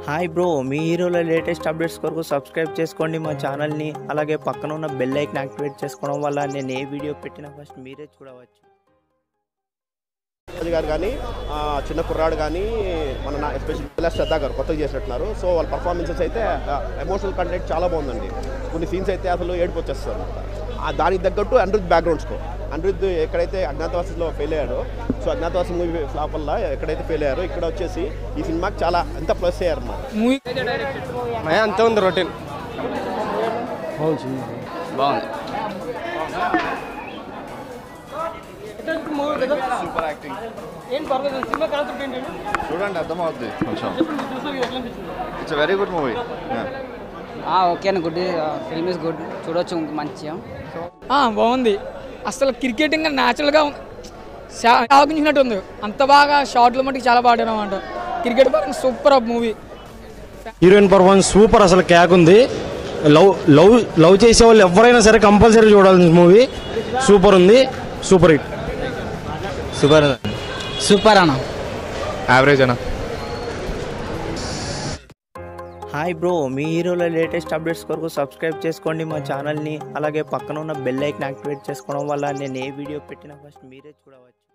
hi bro మీ హీరోల latest updates కొరకు సబ్స్క్రైబ్ చేసుకోండి మా ఛానల్ని అలాగే పక్కన ఉన్న బెల్ ఐకన్ యాక్టివేట్ చేసుకోవడం వల్ల నేను ఏ వీడియో పెట్టినా ఫస్ట్ మీరే చూడవచ్చు రాజు గారు కానీ ఆ, చిన్న కుర్రాడు కానీ మన నా ఎస్పెషల్లీ శ్రద్ధ గారు కొత్తగా చేసినట్టున్నారు సో వాళ్ళ పర్ఫార్మెన్సెస్ అయితే ఎమోషనల్ కంటెంట్ చాలా బాగుందండి కొన్ని సీన్స్ అయితే అసలు ఏడుపు వచ్చేస్తారు అనమాట దానికి తగ్గట్టు అనిరుద్ బ్యాక్గ్రౌండ్ స్కోర్ అనిరుద్ ఎక్కడైతే అజ్ఞాతవాసంలో ఫెయిల్ అయ్యాడో సో అజ్ఞాతవాసం మూవీ ఫ్లాప్ వల్ల ఎక్కడైతే ఫెయిల్ అయ్యారో ఇక్కడ వచ్చేసి ఈ సినిమాకి చాలా ఎంత ప్లస్ అయ్యారు అన్నమాట అంతే ఉంది రొటీన్ బాగుంది సూపర్ యాక్టింగ్ చూడండి అర్థమవుద్ది కొంచెం it's very good movie okay అండి గుడ్ ఫిల్మ్ ఇస్ గుడ్ చూడొచ్చు మంచిగా ఆ, బాగుంది అసలు క్రికెట్ ఇంకా న్యాచురల్గా ఆలోచించినట్టు ఉంది అంత బాగా షార్ట్లు మటుకు చాలా బాగా అనమాట క్రికెట్ పరంగా super movie heroine performance super అసలు క్యాక్ ఉంది లవ్ లవ్ లవ్ చేసే వాళ్ళు ఎవరైనా సరే కంపల్సరీ చూడాల్సిన మూవీ సూపర్ ఉంది సూపర్ హిట్ సూపర్ సూపర్ అన్న యావరేజ్ అన్న హాయ్ బ్రో మీ హీరోల లేటెస్ట్ అప్డేట్స్ కొరకు సబ్స్క్రైబ్ చేసుకోండి మా ఛానల్ని అలాగే పక్కన ఉన్న బెల్ ఐకన్ యాక్టివేట్ చేసుకోవడం వల్ల నేను ఏ వీడియో పెట్టినా ఫస్ట్ మీరే చూడవచ్చు